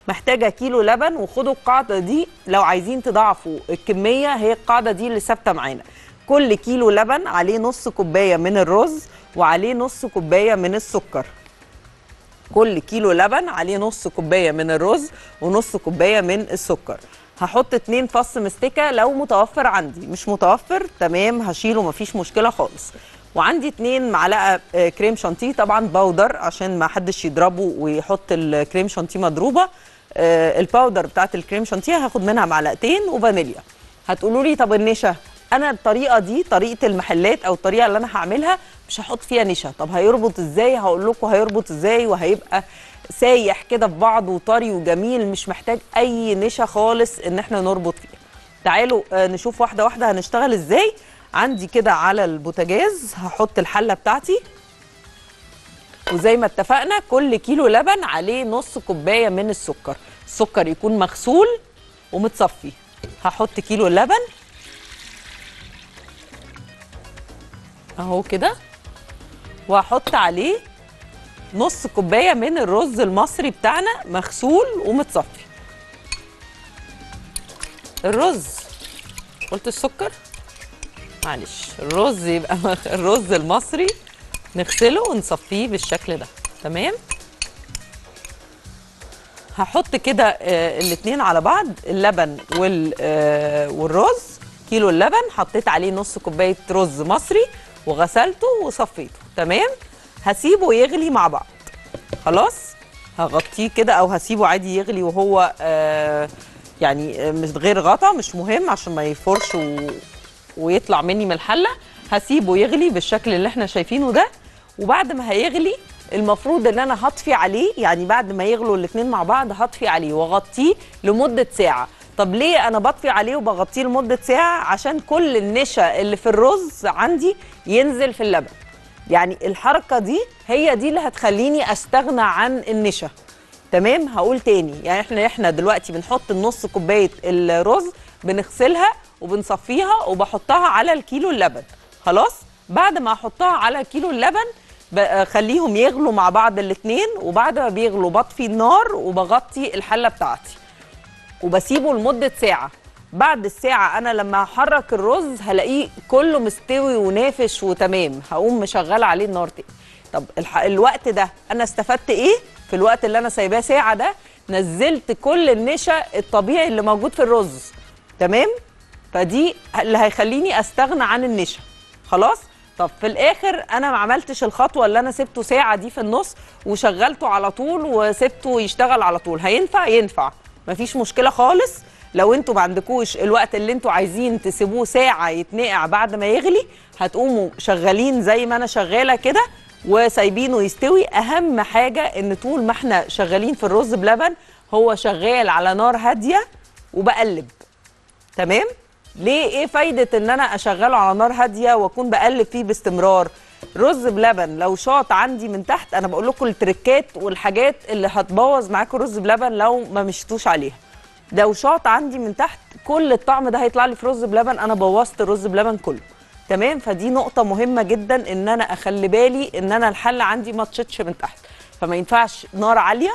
محتاجه كيلو لبن وخدوا القاعده دي لو عايزين تضاعفوا الكميه هي القاعده دي اللي ثابته معانا كل كيلو لبن عليه نص كوبايه من الرز وعليه نص كوبايه من السكر كل كيلو لبن عليه نص كوبايه من الرز ونص كوبايه من السكر هحط اتنين فص مستكه لو متوفر عندي مش متوفر تمام هشيله مفيش مشكله خالص وعندي اتنين معلقه آه، كريم شانتيه طبعا باودر عشان ما حدش يضربه ويحط الكريم شانتيه مضروبه آه، الباودر بتاعت الكريم شانتيه هاخد منها معلقتين وفانيليا هتقولوا لي طب النشا انا الطريقه دي طريقه المحلات او الطريقه اللي انا هعملها مش هحط فيها نشا طب هيربط ازاي هقول لكم هيربط ازاي وهيبقى سايح كده في بعض وطري وجميل مش محتاج اي نشا خالص ان احنا نربط فيه تعالوا آه، نشوف واحده واحده هنشتغل ازاي عندي كده على البوتاجاز هحط الحله بتاعتي وزي ما اتفقنا كل كيلو لبن عليه نص كوبايه من السكر السكر يكون مغسول ومتصفي هحط كيلو لبن اهو كده وهحط عليه نص كوبايه من الرز المصري بتاعنا مغسول ومتصفي الرز قلت السكر معلش الرز يبقى مخ- الرز المصري نغسله ونصفيه بالشكل ده تمام هحط كده آه الاتنين على بعض اللبن وال آه والرز كيلو اللبن حطيت عليه نص كوبايه رز مصري وغسلته وصفيته تمام هسيبه يغلي مع بعض خلاص هغطيه كده او هسيبه عادي يغلي وهو آه يعني آه، مش غير غطا مش مهم عشان ما يفرش و... ويطلع مني من الحله هسيبه يغلي بالشكل اللي احنا شايفينه ده وبعد ما هيغلي المفروض ان انا هطفي عليه يعني بعد ما يغلوا الاثنين مع بعض هطفي عليه واغطيه لمده ساعه طب ليه انا بطفي عليه وبغطيه لمده ساعه عشان كل النشا اللي في الرز عندي ينزل في اللبن يعني الحركه دي هي دي اللي هتخليني استغنى عن النشا تمام هقول تاني يعني احنا احنا دلوقتي بنحط النص كوبايه الرز بنغسلها وبنصفيها وبحطها على الكيلو اللبن خلاص بعد ما احطها على كيلو اللبن بخليهم يغلوا مع بعض الاثنين وبعد ما بيغلوا بطفي النار وبغطي الحله بتاعتي وبسيبه لمده ساعه بعد الساعه انا لما هحرك الرز هلاقيه كله مستوي ونافش وتمام هقوم مشغله عليه النار تاني طب الح... الوقت ده انا استفدت ايه في الوقت اللي انا سايباه ساعه ده نزلت كل النشا الطبيعي اللي موجود في الرز تمام فدي اللي هيخليني استغنى عن النشا خلاص طب في الاخر انا ما عملتش الخطوه اللي انا سبته ساعه دي في النص وشغلته على طول وسبته يشتغل على طول هينفع ينفع مفيش مشكله خالص لو انتوا ما عندكوش الوقت اللي انتوا عايزين تسيبوه ساعه يتنقع بعد ما يغلي هتقوموا شغالين زي ما انا شغاله كده وسايبينه يستوي اهم حاجه ان طول ما احنا شغالين في الرز بلبن هو شغال على نار هاديه وبقلب تمام ليه ايه فايده ان انا اشغله على نار هاديه واكون بقلب فيه باستمرار رز بلبن لو شاط عندي من تحت انا بقول لكم التركات والحاجات اللي هتبوظ معاكم الرز بلبن لو ما مشيتوش عليها لو شاط عندي من تحت كل الطعم ده هيطلع لي في رز بلبن انا بوظت الرز بلبن كله تمام فدي نقطه مهمه جدا ان انا اخلي بالي ان انا الحله عندي ما تشطش من تحت فما ينفعش نار عاليه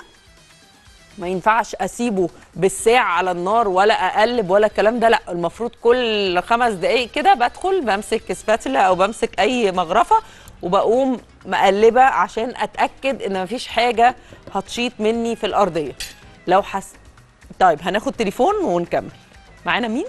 ما ينفعش اسيبه بالساعه على النار ولا اقلب ولا الكلام ده لا المفروض كل خمس دقائق كده بدخل بمسك سباتولا او بمسك اي مغرفه وبقوم مقلبه عشان اتاكد ان مفيش حاجه هتشيط مني في الارضيه لو حس طيب هناخد تليفون ونكمل معانا مين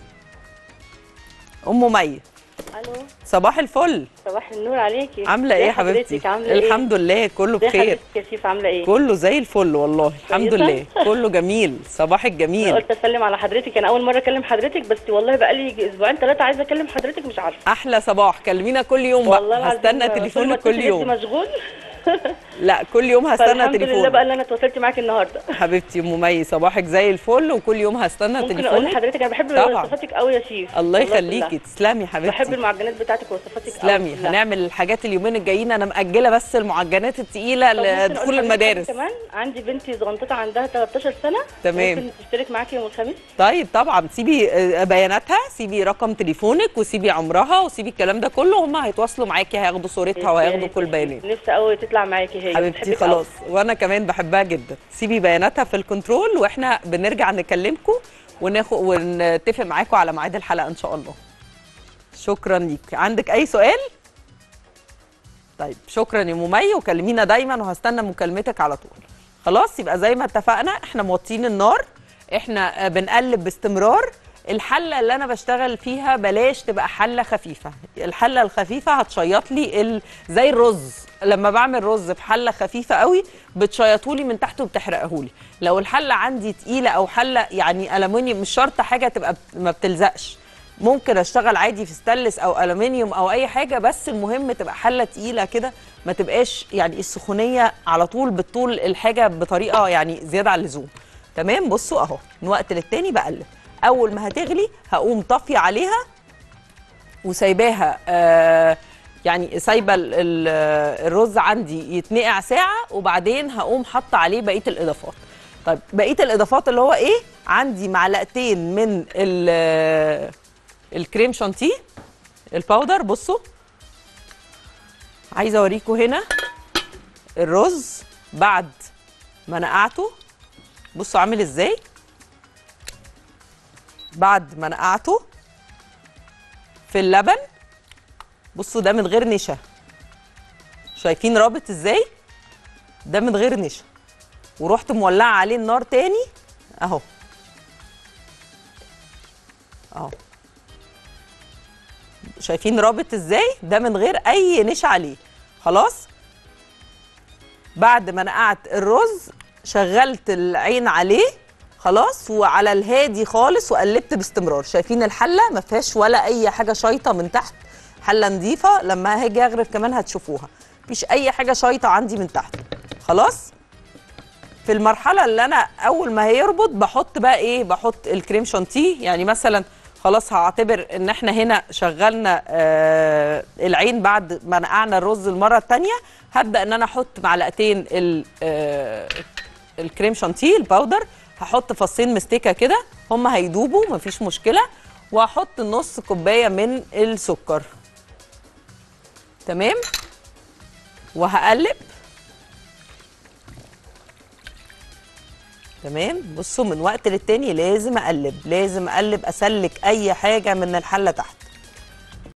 ام مي الو صباح الفل صباح النور عليكي عامله ايه ازي يا حبيبتي حضرتك؟ عامله ايه الحمد لله كله ازي بخير حضرتك يا شيف عامله ايه كله زي الفل والله الحمد كويسة؟ لله كله جميل صباحك انا جميل قلت اسلم على حضرتك انا اول مره اكلم حضرتك بس والله بقالي يجي اسبوعين ثلاثه عايزه اكلم حضرتك مش عارفه احلى صباح كلمينا كل يوم والله بقى العظيم هستنى طول ما تليفونك كل اتصل يدي يوم مشغول لا كل يوم هستنى فالحمد لله بقى تليفونك اللي انا اتواصلت معاك النهارده حبيبتي ام مي صباحك زي الفل وكل يوم هستنى ممكن اقول تليفونك لحضرتك انا بحب طبعا. وصفاتك قوي يا شيف الله والله يخليكي كلها. تسلمي بحب حبيبتي المعجنات بتاعتك ووصفاتك قوي تسلمي كلها. هنعمل الحاجات اليومين الجايين انا مأجله بس المعجنات التقيله طب ممكن أقول لدخول لحضرتك المدارس كمان عندي بنتي صغنطه عندها 13 سنه تمام. ممكن تشترك معاكي يوم الخميس طيب طبعا سيبي آه، بياناتها سيبي رقم تليفونك وسيبي عمرها وسيبي الكلام ده كله هم هيتواصلوا معاكي هياخدوا صورتها وهياخدوا كل بيانات نفسي قوي تطلع تطلع معاكي هي حبيبتي بتحبك خلاص أوي. وانا كمان بحبها جدا سيبي بياناتها في الكنترول واحنا بنرجع نكلمكم وناخد ونتفق معاكم على ميعاد الحلقه ان شاء الله شكرا ليك عندك اي سؤال طيب شكرا يا ممي وكلمينا دايما وهستنى مكالمتك على طول خلاص يبقى زي ما اتفقنا احنا موطين النار احنا آه، بنقلب باستمرار الحله اللي انا بشتغل فيها بلاش تبقى حله خفيفه الحله الخفيفه هتشيط لي ال... زي الرز لما بعمل رز في حله خفيفه قوي بتشيطه لي من تحت وبتحرقه لي لو الحله عندي تقيله او حله يعني الومنيوم مش شرط حاجه تبقى بت- ما بتلزقش ممكن اشتغل عادي في ستانلس او الومنيوم او اي حاجه بس المهم تبقى حله تقيله كده ما تبقاش يعني السخونيه على طول بتطول الحاجه بطريقه يعني زياده عن اللزوم تمام بصوا اهو من وقت للتاني بقلب اول ما هتغلي هقوم طافيه عليها وسايباها آه يعني سايبه ال- ال- آه، الرز عندي يتنقع ساعه وبعدين هقوم حاطه عليه بقيه الاضافات طيب بقيه الاضافات اللي هو ايه عندي معلقتين من ال- آه، الكريم شانتيه الباودر بصوا عايزه اوريكم هنا الرز بعد ما نقعته بصوا عامل ازاي بعد ما نقعته في اللبن بصوا ده من غير نشا شايفين رابط ازاي ده من غير نشا ورحت مولعه عليه النار تاني اهو اهو شايفين رابط ازاي ده من غير اي نشا عليه خلاص بعد ما نقعت الرز شغلت العين عليه خلاص وعلى الهادي خالص وقلبت باستمرار شايفين الحله ما فيهاش ولا اي حاجه شايطه من تحت حله نظيفه لما هاجي اغرف كمان هتشوفوها مفيش اي حاجه شايطه عندي من تحت خلاص في المرحله اللي انا اول ما هيربط بحط بقى ايه بحط الكريم شانتيه يعني مثلا خلاص هعتبر ان احنا هنا شغلنا آه العين بعد ما نقعنا الرز المره الثانيه هبدا ان انا احط معلقتين ال- آه الكريم شانتيه الباودر هحط فصين مستكه كده هم هيدوبوا مفيش مشكله وهحط نص كوبايه من السكر تمام وهقلب تمام بصوا من وقت للتاني لازم اقلب لازم اقلب اسلك اي حاجه من الحله تحت